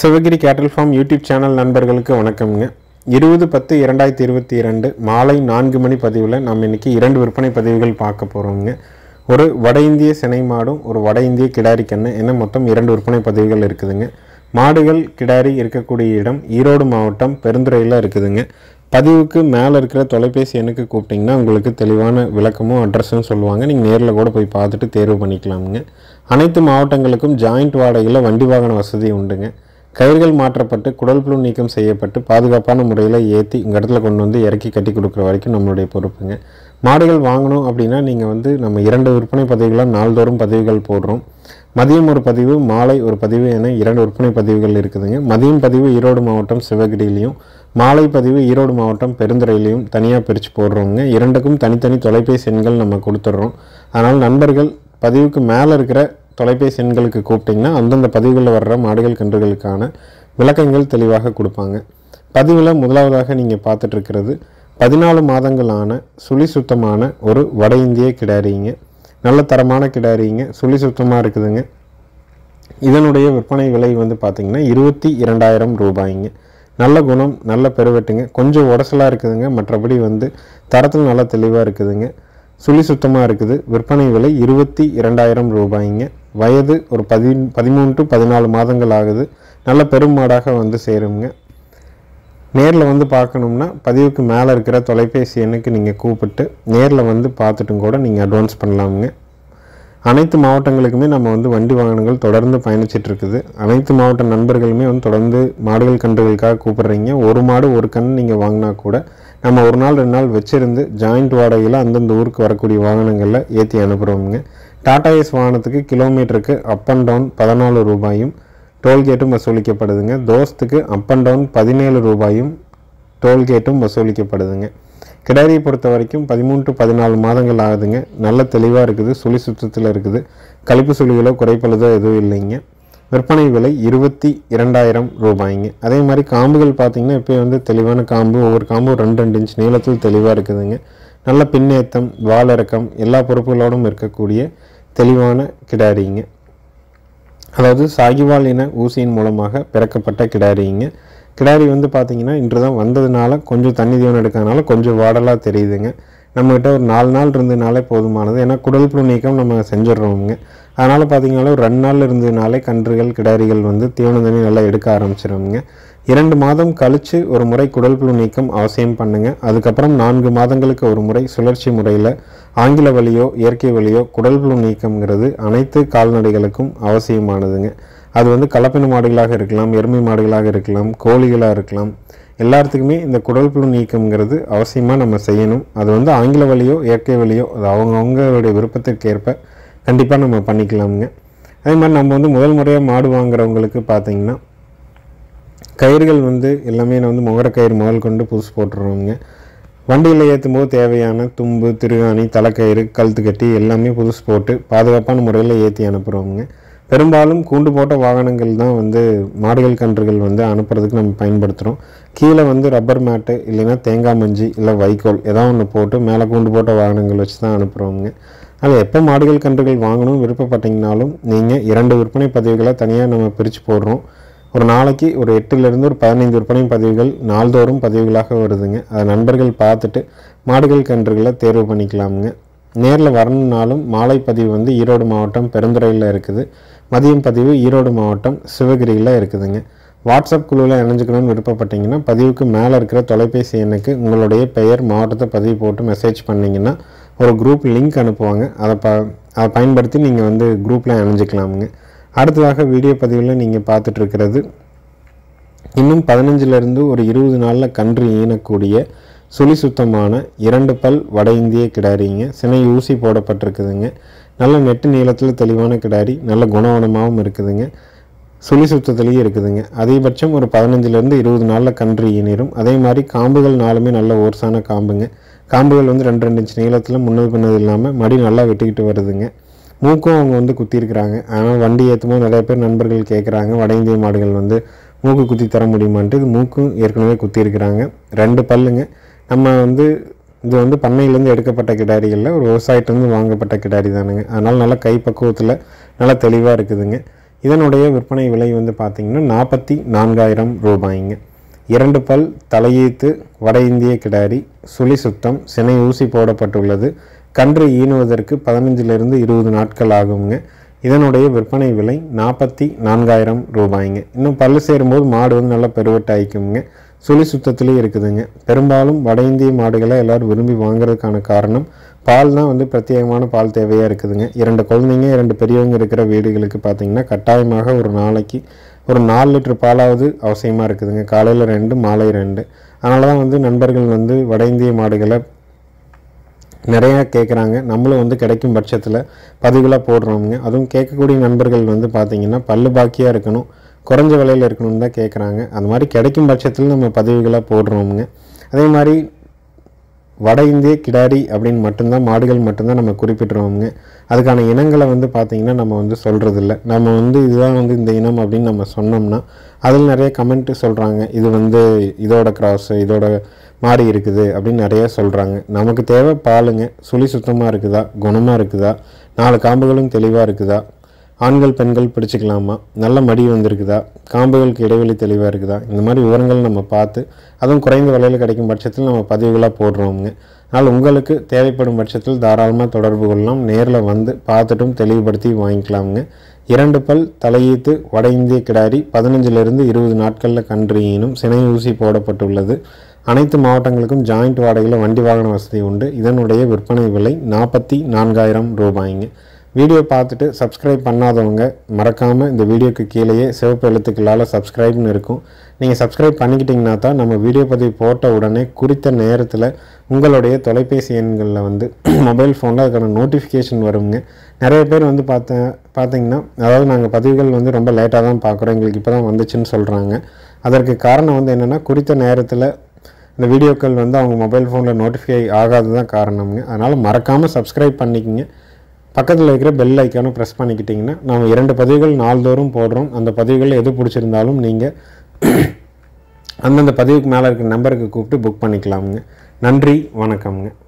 சிவகிரி கேட்டல் form YouTube channel நண்பர்களுக்கு வணக்கம்ங்க இருபது பத்து இரண்டாயிரத்தி இருபத்தி இரண்டு மாலை நான்கு மணி பதிவில் நம்ம இன்னைக்கு இரண்டு விற்பனை பதிவுகள் பார்க்க போகிறோங்க ஒரு வட இந்திய சினை மாடும் ஒரு வட இந்திய கிடாரி கண்ணு என மொத்தம் இரண்டு விற்பனை பதிவுகள் இருக்குதுங்க மாடுகள் கிடாரி இருக்கக்கூடிய இடம் ஈரோடு மாவட்டம் பெருந்துறையில் இருக்குதுங்க பதிவுக்கு மேலே இருக்கிற தொலைபேசி எண்ணுக்கு கூப்பிட்டிங்கன்னா உங்களுக்கு தெளிவான விளக்கமும் அட்ரஸும் சொல்லுவாங்க நீங்கள் நேரில் கூட போய் பார்த்துட்டு தேர்வு பண்ணிக்கலாமுங்க அனைத்து மாவட்டங்களுக்கும் ஜாயிண்ட் வாடகையில் வண்டி வாகன வசதி உண்டுங்க கயிர்கள் மாற்றப்பட்டு குடல் புழு நீக்கம் செய்யப்பட்டு பாதுகாப்பான முறையில் ஏற்றி உங்கள் இடத்துல கொண்டு வந்து இறக்கி கட்டி கொடுக்குற வரைக்கும் நம்மளுடைய பொறுப்புங்க மாடுகள் வாங்கணும் அப்படின்னா நீங்கள் வந்து நம்ம இரண்டு விற்பனை பதிவுகளாக நாள்தோறும் பதிவுகள் போடுறோம் மதியம் ஒரு பதிவு மாலை ஒரு பதிவு என இரண்டு விற்பனை பதிவுகள் இருக்குதுங்க மதியம் பதிவு ஈரோடு மாவட்டம் சிவகிரியிலையும் மாலை பதிவு ஈரோடு மாவட்டம் பெருந்துறையிலையும் தனியாக பிரித்து போடுறோங்க இரண்டுக்கும் தனித்தனி தொலைபேசி எண்கள் நம்ம கொடுத்துட்றோம் அதனால் நண்பர்கள் பதிவுக்கு மேலே இருக்கிற தொலைபேசி எண்களுக்கு கூப்பிட்டிங்கன்னா அந்தந்த பதிவுகளில் வர்ற மாடுகள் கன்றுகளுக்கான விளக்கங்கள் தெளிவாக கொடுப்பாங்க பதிவில் முதலாவதாக நீங்கள் பார்த்துட்டு இருக்கிறது பதினாலு மாதங்களான சுழி சுத்தமான ஒரு வட இந்திய கிடாரிங்க நல்ல தரமான கிடாரிங்க சுழி சுத்தமாக இருக்குதுங்க இதனுடைய விற்பனை விலை வந்து பார்த்திங்கன்னா இருபத்தி இரண்டாயிரம் ரூபாய்ங்க நல்ல குணம் நல்ல பெருவெட்டுங்க கொஞ்சம் உடசலாக இருக்குதுங்க மற்றபடி வந்து தரத்தில் நல்லா தெளிவாக இருக்குதுங்க சுழி சுத்தமாக இருக்குது விற்பனை விலை இருபத்தி இரண்டாயிரம் ரூபாய்ங்க வயது ஒரு பதி பதிமூணு டு பதினாலு மாதங்கள் ஆகுது நல்ல பெரும் மாடாக வந்து சேருங்க நேரில் வந்து பார்க்கணும்னா பதிவுக்கு மேலே இருக்கிற தொலைபேசி எண்ணுக்கு நீங்கள் கூப்பிட்டு நேரில் வந்து பார்த்துட்டும் கூட நீங்கள் அட்வான்ஸ் பண்ணலாமுங்க அனைத்து மாவட்டங்களுக்குமே நம்ம வந்து வண்டி வாகனங்கள் தொடர்ந்து பயணிச்சிட்டு இருக்குது அனைத்து மாவட்ட நண்பர்களுமே வந்து தொடர்ந்து மாடுகள் கன்றுகளுக்காக கூப்பிடுறீங்க ஒரு மாடு ஒரு கண் நீங்கள் வாங்கினா கூட நம்ம ஒரு நாள் ரெண்டு நாள் வச்சிருந்து ஜாயிண்ட் வாடகையில் அந்தந்த ஊருக்கு வரக்கூடிய வாகனங்களில் ஏற்றி அனுப்புகிறோமுங்க டாடா ஏஸ் வாகனத்துக்கு கிலோமீட்டருக்கு அப் அண்ட் டவுன் பதினாலு ரூபாயும் டோல்கேட்டும் வசூலிக்கப்படுதுங்க தோஸ்துக்கு அப் அண்ட் டவுன் பதினேழு ரூபாயும் டோல்கேட்டும் வசூலிக்கப்படுதுங்க கிடாரியை பொறுத்த வரைக்கும் பதிமூணு டு பதினாலு மாதங்கள் ஆகுதுங்க நல்ல தெளிவாக இருக்குது சுழி சுத்தத்தில் இருக்குது கழிப்பு சுழிகளோ குறைப்பழுதோ எதுவும் இல்லைங்க விற்பனை விலை இருபத்தி இரண்டாயிரம் ரூபாய்ங்க அதே மாதிரி காம்புகள் பார்த்தீங்கன்னா இப்போ வந்து தெளிவான காம்பு ஒவ்வொரு காம்பும் ரெண்டு ரெண்டு இன்ச் நீளத்தில் தெளிவாக இருக்குதுங்க நல்ல பின்னேத்தம் வாலிறக்கம் எல்லா பொறுப்புகளோடும் இருக்கக்கூடிய தெளிவான கிடாரிங்க அதாவது சாகிவால் இன ஊசியின் மூலமாக பிறக்கப்பட்ட கிடாரிங்க கிடாரி வந்து பார்த்தீங்கன்னா இன்று தான் வந்ததுனால கொஞ்சம் தண்ணி தீவனம் எடுக்கிறதுனால கொஞ்சம் வாடலாக தெரியுதுங்க நம்மகிட்ட ஒரு நாலு நாள் இருந்ததுனாலே போதுமானது ஏன்னா குடல் புழு நீக்கம் நம்ம செஞ்சிடுறோமுங்க அதனால் பார்த்தீங்கன்னா ஒரு ரெண்டு நாள் இருந்ததுனாலே கன்றுகள் கிடாரிகள் வந்து தீவனம் தண்ணி நல்லா எடுக்க ஆரம்பிச்சிடும்ங்க இரண்டு மாதம் கழித்து ஒரு முறை குடல் புழு நீக்கம் அவசியம் பண்ணுங்க அதுக்கப்புறம் நான்கு மாதங்களுக்கு ஒரு முறை சுழற்சி முறையில் ஆங்கில வழியோ இயற்கை வழியோ குடல் புழு நீக்கம்ங்கிறது அனைத்து கால்நடைகளுக்கும் அவசியமானதுங்க அது வந்து கலப்பின மாடுகளாக இருக்கலாம் எருமை மாடுகளாக இருக்கலாம் கோழிகளாக இருக்கலாம் எல்லாத்துக்குமே இந்த குடல் புழு நீக்கம்ங்கிறது அவசியமாக நம்ம செய்யணும் அது வந்து ஆங்கில வழியோ இயற்கை வழியோ அது அவங்கவுங்களுடைய விருப்பத்திற்கு ஏற்ப கண்டிப்பாக நம்ம பண்ணிக்கலாமுங்க அதே மாதிரி நம்ம வந்து முதல் முறையாக மாடு வாங்குறவங்களுக்கு பார்த்தீங்கன்னா கயிறுகள் வந்து எல்லாமே நான் வந்து முகரக்கயிறு முதல் கொண்டு புதுசு போட்டுருவோங்க வண்டியில் ஏற்றும் போது தேவையான தும்பு திருகாணி தலைக்கயிறு கழுத்து கட்டி எல்லாமே புதுசு போட்டு பாதுகாப்பான முறையில் ஏற்றி அனுப்புகிறோங்க பெரும்பாலும் கூண்டு போட்ட வாகனங்கள் தான் வந்து மாடுகள் கன்றுகள் வந்து அனுப்புறதுக்கு நம்ம பயன்படுத்துகிறோம் கீழே வந்து ரப்பர் மேட்டு இல்லைன்னா தேங்காய் மஞ்சி இல்லை வைக்கோல் ஏதாவது ஒன்று போட்டு மேலே கூண்டு போட்ட வாகனங்கள் வச்சு தான் அனுப்புகிறோங்க அதில் எப்போ மாடுகள் கன்றுகள் வாங்கணும் விருப்பப்பட்டீங்கனாலும் நீங்கள் இரண்டு விற்பனை பதிவுகளை தனியாக நம்ம பிரித்து போடுறோம் ஒரு நாளைக்கு ஒரு எட்டுலேருந்து ஒரு பதினைந்து விற்பனை பதிவுகள் நாள்தோறும் பதிவுகளாக வருதுங்க அதை நண்பர்கள் பார்த்துட்டு மாடுகள் கன்றுகளை தேர்வு பண்ணிக்கலாமுங்க நேரில் வரணுன்னாலும் மாலை பதிவு வந்து ஈரோடு மாவட்டம் பெருந்துறையில் இருக்குது மதியம் பதிவு ஈரோடு மாவட்டம் சிவகிரியில் இருக்குதுங்க வாட்ஸ்அப் குழுவில் இணைஞ்சுக்கணும்னு விருப்பப்பட்டீங்கன்னா பதிவுக்கு மேலே இருக்கிற தொலைபேசி எண்ணுக்கு உங்களுடைய பெயர் மாவட்டத்தை பதிவு போட்டு மெசேஜ் பண்ணிங்கன்னா ஒரு குரூப் லிங்க் அனுப்புவாங்க அதை ப அதை பயன்படுத்தி நீங்கள் வந்து குரூப்பில் இணைஞ்சிக்கலாமுங்க அடுத்ததாக வீடியோ பதிவில் நீங்கள் பார்த்துட்ருக்கிறது இன்னும் பதினஞ்சுலேருந்து ஒரு இருபது நாளில் கன்று ஈனக்கூடிய சுழி சுத்தமான இரண்டு பல் வட இந்திய கிடாரிங்க சினை ஊசி போடப்பட்டிருக்குதுங்க நல்ல நெட்டு நீளத்தில் தெளிவான கிடாரி நல்ல குணவனமாகவும் இருக்குதுங்க சுழி சுத்தத்துலேயும் இருக்குதுங்க அதிகபட்சம் ஒரு பதினஞ்சுலேருந்து இருபது நாளில் கன்று ஈனிரும் அதே மாதிரி காம்புகள் நாலுமே நல்ல ஓர்ஸான காம்புங்க காம்புகள் வந்து ரெண்டு ரெண்டு இன்ச் நீளத்தில் முன்னது பின்னது இல்லாமல் மடி நல்லா வெட்டிக்கிட்டு வருதுங்க மூக்கும் அவங்க வந்து குத்திருக்கிறாங்க ஆனால் வண்டி ஏற்றும்போது நிறைய பேர் நண்பர்கள் கேட்குறாங்க வட இந்திய மாடுகள் வந்து மூக்கு குத்தி தர முடியுமான்ட்டு இது மூக்கும் ஏற்கனவே குத்திருக்கிறாங்க ரெண்டு பல்லுங்க நம்ம வந்து இது வந்து பண்ணையிலேருந்து எடுக்கப்பட்ட கிடாரிகளில் ஒரு விவசாயத்திலேருந்து வாங்கப்பட்ட கிடாரி தானுங்க அதனால் நல்லா கை பக்குவத்தில் நல்லா தெளிவாக இருக்குதுங்க இதனுடைய விற்பனை விலை வந்து பார்த்திங்கன்னா நாற்பத்தி நான்காயிரம் ரூபாய்ங்க இரண்டு பல் தலையீத்து வட இந்திய கிடாரி சுழி சுத்தம் சினை ஊசி போடப்பட்டுள்ளது கன்று ஈனுவதற்கு பதினஞ்சிலிருந்து இருபது நாட்கள் ஆகுங்க இதனுடைய விற்பனை விலை நாற்பத்தி நான்காயிரம் ரூபாய்ங்க இன்னும் பல்லு சேரும்போது மாடு வந்து நல்லா பெருவட்டாயிக்குங்க சுழி சுத்தத்துலேயே இருக்குதுங்க பெரும்பாலும் வட இந்திய மாடுகளை எல்லோரும் விரும்பி வாங்குறதுக்கான காரணம் பால் தான் வந்து பிரத்யேகமான பால் தேவையாக இருக்குதுங்க இரண்டு குழந்தைங்க இரண்டு பெரியவங்க இருக்கிற வீடுகளுக்கு பார்த்திங்கன்னா கட்டாயமாக ஒரு நாளைக்கு ஒரு நாலு லிட்டர் பாலாவது அவசியமாக இருக்குதுங்க காலையில் ரெண்டு மாலை ரெண்டு அதனால தான் வந்து நண்பர்கள் வந்து வட இந்திய மாடுகளை நிறையா கேட்குறாங்க நம்மளும் வந்து கிடைக்கும் பட்சத்தில் பதிவுகளாக போடுறோமுங்க அதுவும் கேட்கக்கூடிய நண்பர்கள் வந்து பார்த்திங்கன்னா பல்லு பாக்கியாக இருக்கணும் குறைஞ்ச விலையில் இருக்கணும்னு தான் கேட்குறாங்க அந்த மாதிரி கிடைக்கும் பட்சத்தில் நம்ம பதிவுகளாக போடுறோமுங்க அதே மாதிரி வட இந்திய கிடாரி அப்படின்னு மட்டும்தான் மாடுகள் மட்டும்தான் நம்ம குறிப்பிட்றோமுங்க அதுக்கான இனங்களை வந்து பார்த்திங்கன்னா நம்ம வந்து சொல்கிறதில்ல நம்ம வந்து இதுதான் வந்து இந்த இனம் அப்படின்னு நம்ம சொன்னோம்னா அதில் நிறைய கமெண்ட்டு சொல்கிறாங்க இது வந்து இதோட கிராஸ் இதோட மாறி இருக்குது அப்படின்னு நிறைய சொல்கிறாங்க நமக்கு தேவை பாலுங்க சுழி சுத்தமாக இருக்குதா குணமாக இருக்குதா நாலு காம்புகளும் தெளிவாக இருக்குதா ஆண்கள் பெண்கள் பிடிச்சிக்கலாமா நல்ல மடி வந்திருக்குதா காம்புகளுக்கு இடைவெளி தெளிவாக இருக்குதா இந்த மாதிரி விவரங்கள் நம்ம பார்த்து அதுவும் குறைந்த விலையில் கிடைக்கும் பட்சத்தில் நம்ம பதிவுகளாக போடுறோமுங்க அதனால் உங்களுக்கு தேவைப்படும் பட்சத்தில் தாராளமாக தொடர்பு கொள்ளலாம் நேரில் வந்து பார்த்துட்டும் தெளிவுபடுத்தி வாங்கிக்கலாமுங்க இரண்டு பல் தலையீத்து வட இந்திய கிடாரி பதினஞ்சிலிருந்து இருபது நாட்களில் கன்று ஈனும் சினை ஊசி போடப்பட்டுள்ளது அனைத்து மாவட்டங்களுக்கும் ஜாயிண்ட் வாடகையில் வண்டி வாகன வசதி உண்டு இதனுடைய விற்பனை விலை நாற்பத்தி நான்காயிரம் ரூபாய்ங்க வீடியோ பார்த்துட்டு சப்ஸ்கிரைப் பண்ணாதவங்க மறக்காமல் இந்த வீடியோக்கு கீழேயே சிவப்பு எழுத்துக்களால் சப்ஸ்கிரைப்னு இருக்கும் நீங்கள் சப்ஸ்கிரைப் பண்ணிக்கிட்டிங்கன்னா தான் நம்ம வீடியோ பதிவு போட்ட உடனே குறித்த நேரத்தில் உங்களுடைய தொலைபேசி எண்களில் வந்து மொபைல் ஃபோனில் அதுக்கான நோட்டிஃபிகேஷன் வருங்க நிறைய பேர் வந்து பார்த்தேன் பார்த்தீங்கன்னா அதாவது நாங்கள் பதிவுகள் வந்து ரொம்ப லேட்டாக தான் பார்க்குறோம் எங்களுக்கு இப்போ தான் வந்துச்சுன்னு சொல்கிறாங்க அதற்கு காரணம் வந்து என்னென்னா குறித்த நேரத்தில் இந்த வீடியோக்கள் வந்து அவங்க மொபைல் ஃபோனில் நோட்டிஃபை ஆகாது தான் காரணம்ங்க அதனால் மறக்காமல் சப்ஸ்கிரைப் பண்ணிக்கங்க பக்கத்தில் இருக்கிற பெல் ஐக்கானும் ப்ரெஸ் பண்ணிக்கிட்டிங்கன்னா நம்ம இரண்டு பதிவுகள் நாள்தோறும் போடுறோம் அந்த பதிவுகள் எது பிடிச்சிருந்தாலும் நீங்கள் அந்தந்த பதிவுக்கு மேலே இருக்கிற நம்பருக்கு கூப்பிட்டு புக் பண்ணிக்கலாமுங்க நன்றி வணக்கம்ங்க